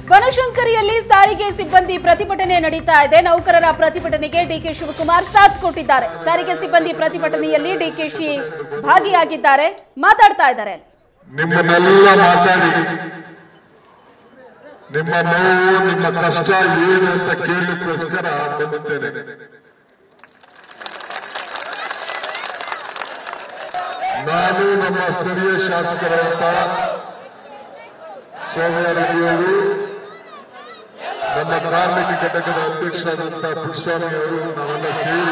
ಬನಶಂಕರಿಯಲ್ಲಿ ಸಾರಿಗೆ ಸಿಬ್ಬಂದಿ ಪ್ರತಿಭಟನೆ ನಡೀತಾ ಇದೆ ನೌಕರರ ಪ್ರತಿಭಟನೆಗೆ ಡಿಕೆ ಶಿವಕುಮಾರ್ ಸಾಥ್ ಕೊಟ್ಟಿದ್ದಾರೆ ಸಾರಿಗೆ ಸಿಬ್ಬಂದಿ ಪ್ರತಿಭಟನೆಯಲ್ಲಿ ಡಿಕೆಶಿ ಭಾಗಿಯಾಗಿದ್ದಾರೆ ಮಾತಾಡ್ತಾ ಇದ್ದಾರೆ ನಿಮ್ಮನ್ನೆಲ್ಲ ಮಾತಾಡಿ ನಿಮ್ಮ ನೋವು ನಿಮ್ಮ ಕಷ್ಟ ಏನು ಅಂತ ಕೇಳಲಿಕ್ಕೋಸ್ಕರ ಬಂದಿದ್ದೇನೆ ನಾನು ನಮ್ಮ ಸ್ಥಳೀಯ ಶಾಸಕರಂತ ಸೋಮಯ್ಯ ರೆಡ್ಡಿಯವರು ನಮ್ಮ ಕಾರ್ಮಿಕ ಘಟಕದ ಅಧ್ಯಕ್ಷರಾದಂಥ ಪುಟ್ಟಸ್ವಾಮಿ ಅವರು ನಾವೆಲ್ಲ ಸೇರಿ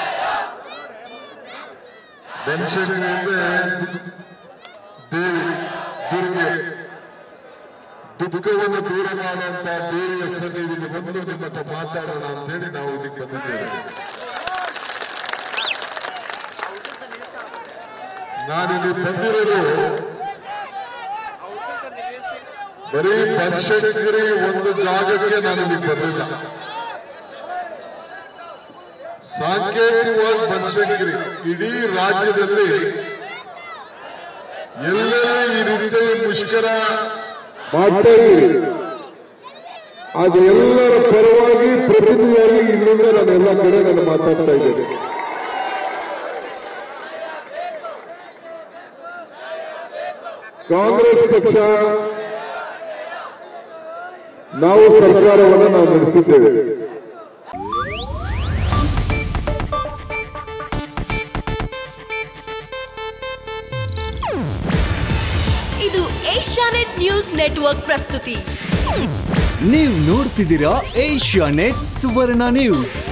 ಬನಶಂಕರಿಯಿಂದ ದೇವಿ ದುರ್ಗೆ ದುಃಖವನ್ನು ದೂರ ಮಾಡುವಂತ ದೇವಿಯ ಸನ್ನಿಧಿಗೆ ಬಂದು ನಿಮ್ಮ ಹತ್ರ ಮಾತಾಡೋಣ ಅಂತ ಹೇಳಿ ನಾವು ಇಲ್ಲಿಗೆ ಬಂದಿದ್ದೇವೆ ನಾನಿಲ್ಲಿ ಬಂದಿರೋದು ಬರೀ ಬನಶಂಕರಿ ಒಂದು ಜಾಗಕ್ಕೆ ನಾನು ಇಲ್ಲಿಗೆ ಬಂದಿಲ್ಲ ಸಾಂಕೇತಿಕವಾಗಿ ಬನಶಂಕರಿ ಇಡೀ ರಾಜ್ಯದಲ್ಲಿ ಎಲ್ಲೆಲ್ಲಿ ಈ ರೀತಿಯ ಮುಷ್ಕರ ಮಾಡ್ತಾ ಇದ್ದೀರಿ ಅದು ಎಲ್ಲರ ಪರವಾಗಿ ಪ್ರತಿನಿಧಿಯಾಗಿ ಇಲ್ಲಿಂದ ನಾನು ಎಲ್ಲ ಕಡೆ ನಾನು ಮಾತಾಡ್ತಾ ಇದ್ದೇನೆ ಕಾಂಗ್ರೆಸ್ ಪಕ್ಷ ನಾವು ಸರ್ಕಾರವನ್ನು ನಾವು ನಡೆಸಿದ್ದೇವೆ ಇದು ಏಷ್ಯಾನೆಟ್ ನ್ಯೂಸ್ ನೆಟ್ವರ್ಕ್ ಪ್ರಸ್ತುತಿ ನೀವು ನೋಡ್ತಿದ್ದೀರಾ ಏಷ್ಯಾ ನೆಟ್ ಸುವರ್ಣ ನ್ಯೂಸ್